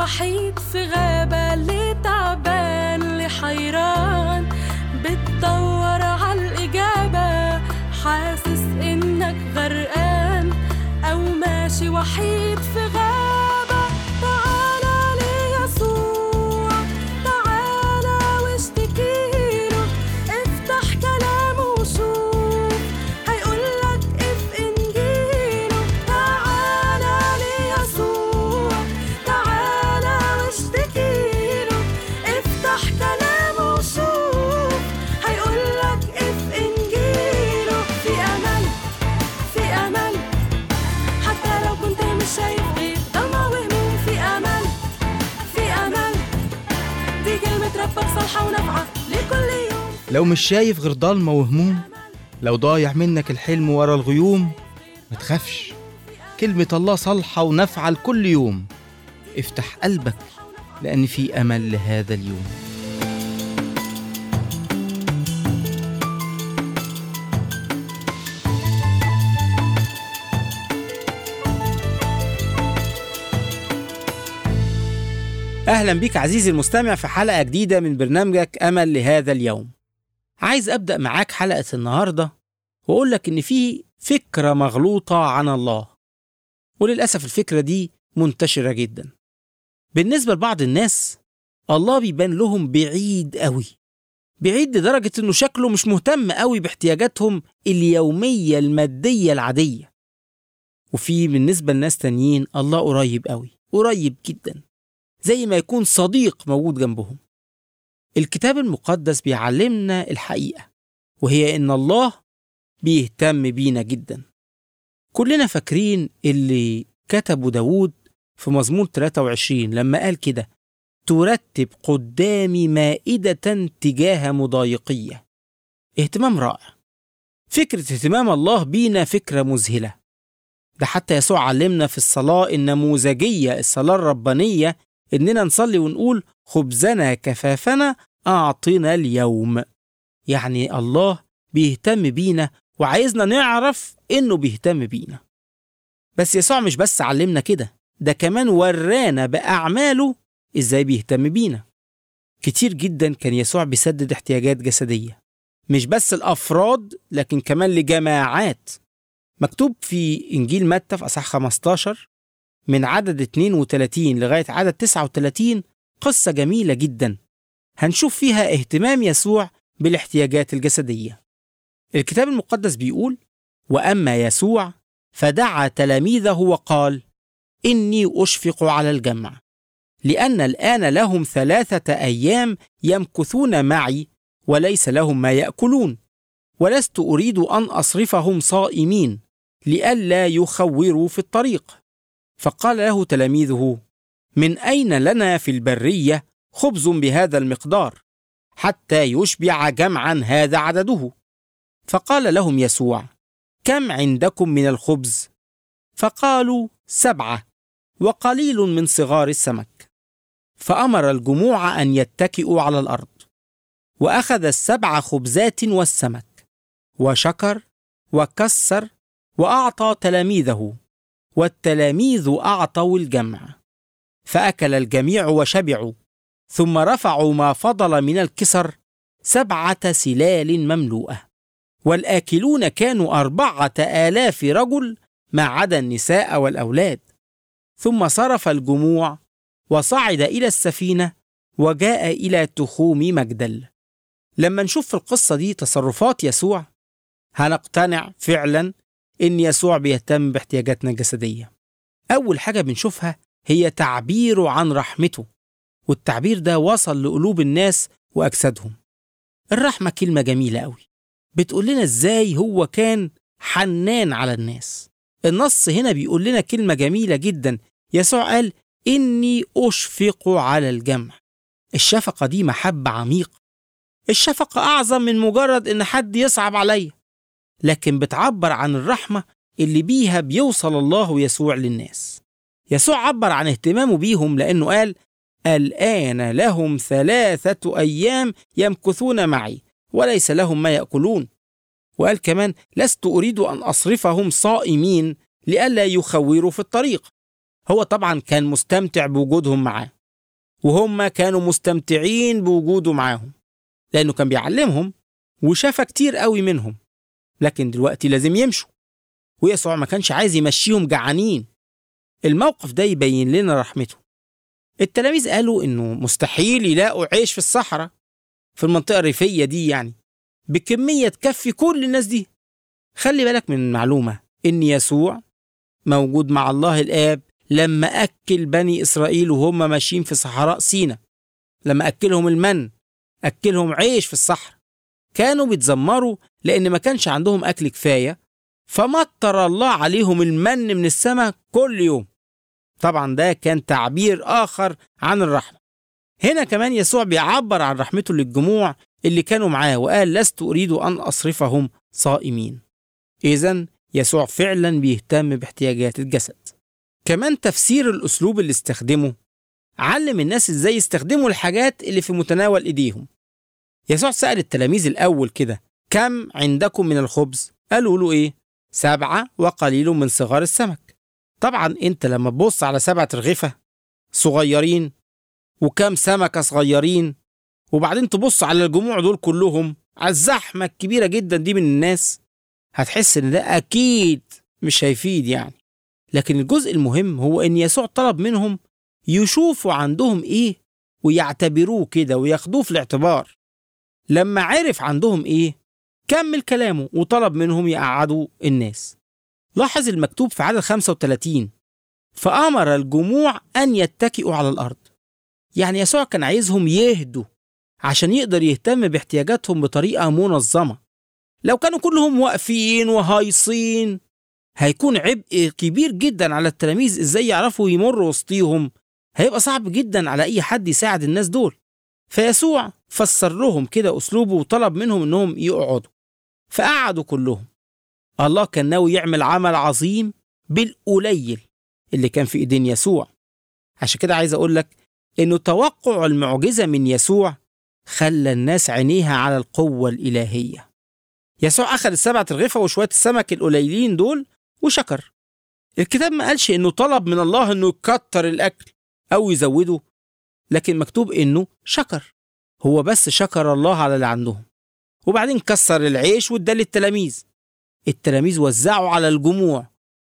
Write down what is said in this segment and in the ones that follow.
وحيد في غابة اللي تعبان اللي حيران بتدور عالإجابة حاسس إنك غرقان أو ماشي وحيد في غابة تعالى ليسوع تعالى واشتكيله افتح كلامه وشوف هيقولك اف انجيله تعالى ليسوع تعالى واشتكيله افتح كلامه وشوف هيقولك اف انجيله في امل في امل حتى لو كنت مش شايف غير ضلمة وهموم في امل في امل دي كلمة ربك صالحة ونافعة لكل يوم لو مش شايف غير ضلمة وهموم لو ضايع منك الحلم ورا الغيوم ما تخافش كلمة الله صالحة ونافعة لكل يوم افتح قلبك لأن في أمل لهذا اليوم أهلا بيك عزيزي المستمع في حلقة جديدة من برنامجك أمل لهذا اليوم عايز أبدأ معاك حلقة النهاردة وأقول لك إن في فكرة مغلوطة عن الله وللأسف الفكرة دي منتشرة جدا بالنسبة لبعض الناس الله بيبان لهم بعيد قوي بعيد لدرجة إنه شكله مش مهتم قوي باحتياجاتهم اليومية المادية العادية وفي بالنسبة لناس تانيين الله قريب قوي قريب جدا زي ما يكون صديق موجود جنبهم الكتاب المقدس بيعلمنا الحقيقة وهي إن الله بيهتم بينا جدا كلنا فاكرين اللي كتبه داود في مزمور 23 لما قال كده ترتب قدامي مائدة تجاه مضايقية اهتمام رائع فكرة اهتمام الله بينا فكرة مذهلة ده حتى يسوع علمنا في الصلاة النموذجية الصلاة الربانية إننا نصلي ونقول خبزنا كفافنا أعطنا اليوم يعني الله بيهتم بينا وعايزنا نعرف إنه بيهتم بينا بس يسوع مش بس علمنا كده ده كمان ورانا بأعماله إزاي بيهتم بينا كتير جدا كان يسوع بيسدد احتياجات جسدية مش بس الأفراد لكن كمان لجماعات مكتوب في إنجيل متى في أصحاح 15 من عدد 32 لغاية عدد 39 قصة جميلة جدا هنشوف فيها اهتمام يسوع بالاحتياجات الجسدية الكتاب المقدس بيقول وأما يسوع فدعا تلاميذه وقال إني أشفق على الجمع لأن الآن لهم ثلاثة أيام يمكثون معي وليس لهم ما يأكلون ولست أريد أن أصرفهم صائمين لئلا يخوروا في الطريق فقال له تلاميذه من أين لنا في البرية خبز بهذا المقدار حتى يشبع جمعا هذا عدده فقال لهم يسوع كم عندكم من الخبز فقالوا سبعة وقليل من صغار السمك فأمر الجموع أن يتكئوا على الأرض وأخذ السبع خبزات والسمك وشكر وكسر وأعطى تلاميذه والتلاميذ أعطوا الجمع فأكل الجميع وشبعوا ثم رفعوا ما فضل من الكسر سبعة سلال مملوءة والآكلون كانوا أربعة آلاف رجل ما عدا النساء والأولاد ثم صرف الجموع وصعد إلى السفينة وجاء إلى تخوم مجدل لما نشوف في القصة دي تصرفات يسوع هنقتنع فعلا إن يسوع بيهتم باحتياجاتنا الجسدية أول حاجة بنشوفها هي تعبيره عن رحمته والتعبير ده وصل لقلوب الناس وأجسادهم الرحمة كلمة جميلة أوي بتقول لنا إزاي هو كان حنان على الناس النص هنا بيقول لنا كلمة جميلة جدا يسوع قال إني أشفق على الجمع الشفقة دي محبة عميقة الشفقة أعظم من مجرد إن حد يصعب عليا لكن بتعبر عن الرحمة اللي بيها بيوصل الله ويسوع للناس يسوع عبر عن اهتمامه بيهم لأنه قال الآن لهم ثلاثة أيام يمكثون معي وليس لهم ما يأكلون وقال كمان لست أريد أن أصرفهم صائمين لئلا يخوروا في الطريق هو طبعا كان مستمتع بوجودهم معاه وهم كانوا مستمتعين بوجوده معاهم لأنه كان بيعلمهم وشاف كتير قوي منهم لكن دلوقتي لازم يمشوا ويسوع ما كانش عايز يمشيهم جعانين الموقف ده يبين لنا رحمته التلاميذ قالوا انه مستحيل يلاقوا عيش في الصحراء في المنطقة الريفية دي يعني بكمية تكفي كل الناس دي خلي بالك من معلومة ان يسوع موجود مع الله الآب لما أكل بني إسرائيل وهم ماشيين في صحراء سينا لما أكلهم المن أكلهم عيش في الصحراء كانوا بيتذمروا لأن ما كانش عندهم أكل كفاية فمطر الله عليهم المن من السماء كل يوم طبعا ده كان تعبير آخر عن الرحمة هنا كمان يسوع بيعبر عن رحمته للجموع اللي كانوا معاه وقال لست أريد أن أصرفهم صائمين إذا يسوع فعلا بيهتم باحتياجات الجسد كمان تفسير الأسلوب اللي استخدمه علم الناس إزاي يستخدموا الحاجات اللي في متناول إيديهم يسوع سأل التلاميذ الأول كده كم عندكم من الخبز؟ قالوا له إيه؟ سبعة وقليل من صغار السمك طبعا أنت لما تبص على سبعة رغيفة صغيرين وكم سمكة صغيرين وبعدين تبص على الجموع دول كلهم على الزحمة الكبيرة جدا دي من الناس هتحس إن ده أكيد مش هيفيد يعني لكن الجزء المهم هو إن يسوع طلب منهم يشوفوا عندهم إيه ويعتبروه كده وياخدوه في الاعتبار لما عرف عندهم إيه كمل كلامه وطلب منهم يقعدوا الناس لاحظ المكتوب في عدد 35 فأمر الجموع أن يتكئوا على الأرض يعني يسوع كان عايزهم يهدوا عشان يقدر يهتم باحتياجاتهم بطريقة منظمة لو كانوا كلهم واقفين وهايصين هيكون عبء كبير جدا على التلاميذ ازاي يعرفوا يمروا وسطيهم هيبقى صعب جدا على اي حد يساعد الناس دول فيسوع فسر لهم كده اسلوبه وطلب منهم انهم يقعدوا فقعدوا كلهم الله كان ناوي يعمل عمل عظيم بالقليل اللي كان في ايدين يسوع عشان كده عايز اقول لك انه توقع المعجزه من يسوع خلى الناس عينيها على القوه الالهيه يسوع اخذ السبعه رغيفه وشويه السمك القليلين دول وشكر الكتاب ما قالش انه طلب من الله انه يكتر الاكل او يزوده لكن مكتوب انه شكر هو بس شكر الله على اللي عندهم وبعدين كسر العيش واداه للتلاميذ التلاميذ وزعوا على الجموع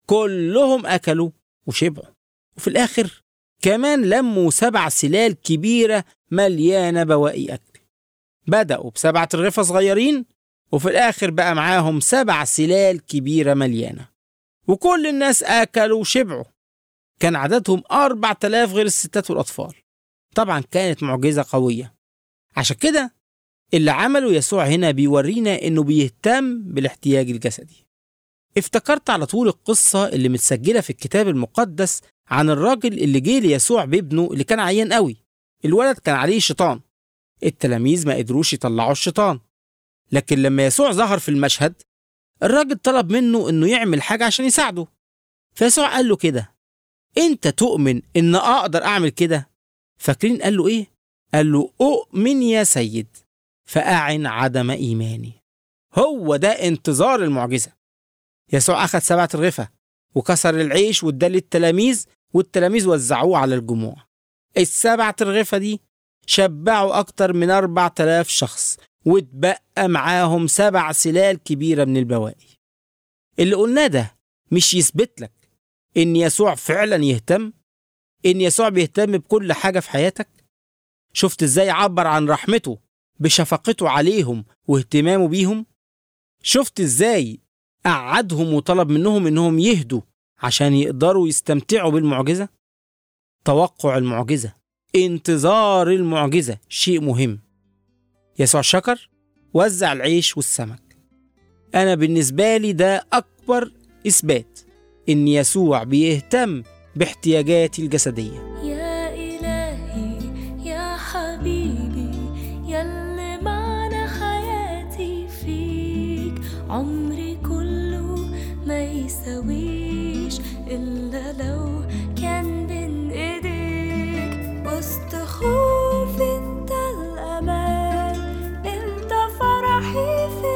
كلهم اكلوا وشبعوا وفي الاخر كمان لموا سبع سلال كبيره مليانه بواقي اكل بداوا بسبعه رغيفه صغيرين وفي الاخر بقى معاهم سبع سلال كبيره مليانه وكل الناس اكلوا وشبعوا كان عددهم أربع تلاف غير الستات والأطفال طبعا كانت معجزة قوية عشان كده اللي عمله يسوع هنا بيورينا إنه بيهتم بالاحتياج الجسدي افتكرت على طول القصة اللي متسجلة في الكتاب المقدس عن الراجل اللي جه ليسوع بابنه اللي كان عيان قوي الولد كان عليه شيطان التلاميذ ما قدروش يطلعوا الشيطان لكن لما يسوع ظهر في المشهد الراجل طلب منه انه يعمل حاجة عشان يساعده فيسوع قال له كده انت تؤمن ان اقدر اعمل كده فاكرين قال له ايه قال له اؤمن يا سيد فاعن عدم ايماني هو ده انتظار المعجزه يسوع اخذ سبعه رغفه وكسر العيش واداه للتلاميذ والتلاميذ وزعوه على الجموع السبعه رغفه دي شبعوا اكتر من أربع تلاف شخص واتبقى معاهم سبع سلال كبيره من البواقي اللي قلناه ده مش يثبت لك إن يسوع فعلا يهتم؟ إن يسوع بيهتم بكل حاجة في حياتك؟ شفت إزاي عبر عن رحمته بشفقته عليهم واهتمامه بيهم؟ شفت إزاي قعدهم وطلب منهم إنهم يهدوا عشان يقدروا يستمتعوا بالمعجزة؟ توقع المعجزة انتظار المعجزة شيء مهم يسوع شكر وزع العيش والسمك أنا بالنسبة لي ده أكبر إثبات إن يسوع بيهتم باحتياجاتي الجسدية يا إلهي يا حبيبي يلي معنى حياتي فيك عمري كله ما يساويش إلا لو كان بين إيديك وسط خوفي انت الأمان انت فرحي في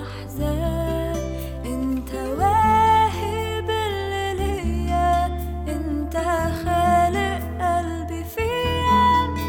الأحزان انت واهب اللي ليا انت خالق قلبي فيا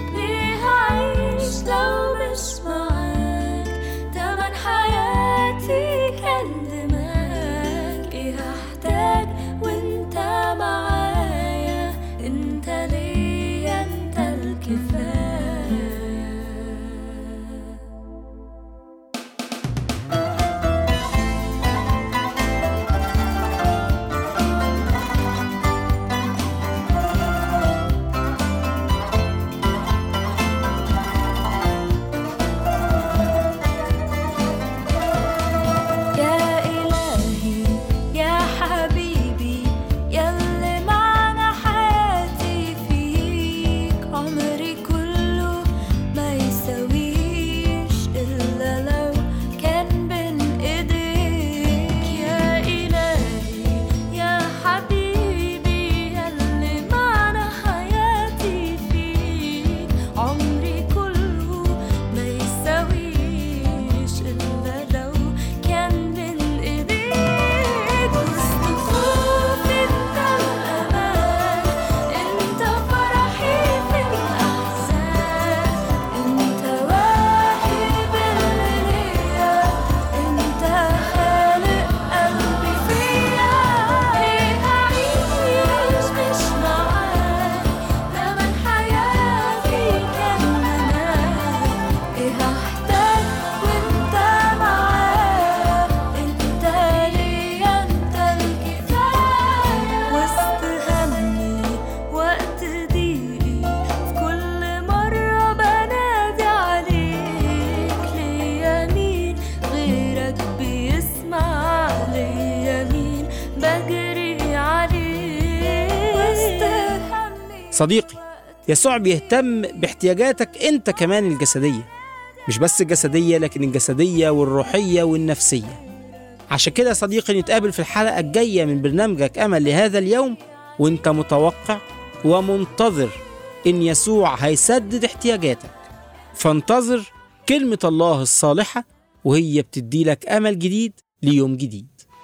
صديقي يسوع بيهتم باحتياجاتك انت كمان الجسدية مش بس الجسدية لكن الجسدية والروحية والنفسية عشان كده يا صديقي نتقابل في الحلقة الجاية من برنامجك أمل لهذا اليوم وانت متوقع ومنتظر إن يسوع هيسدد احتياجاتك فانتظر كلمة الله الصالحة وهي بتدي لك أمل جديد ليوم جديد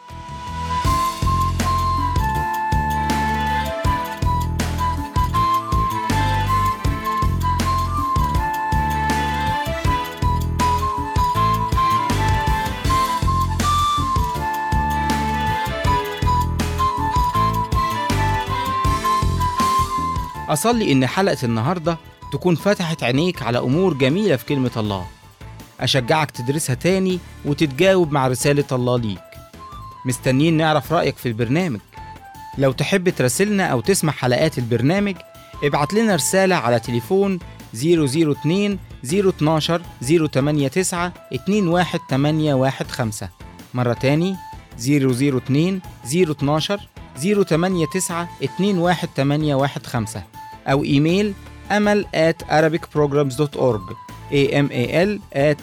أصلي إن حلقة النهاردة تكون فتحت عينيك على أمور جميلة في كلمة الله أشجعك تدرسها تاني وتتجاوب مع رسالة الله ليك مستنيين نعرف رأيك في البرنامج لو تحب تراسلنا أو تسمع حلقات البرنامج ابعت لنا رسالة على تليفون 002 012 089 21815 مرة تاني 002 012 089 21815 أو إيميل أمل at arabicprograms.org amal at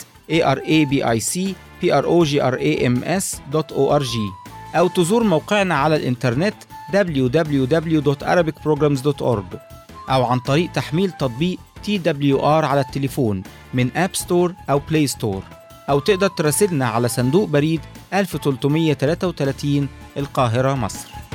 arabicprograms.org أو تزور موقعنا على الإنترنت www.arabicprograms.org أو عن طريق تحميل تطبيق TWR على التليفون من أب ستور أو بلاي ستور أو تقدر تراسلنا على صندوق بريد 1333 القاهرة مصر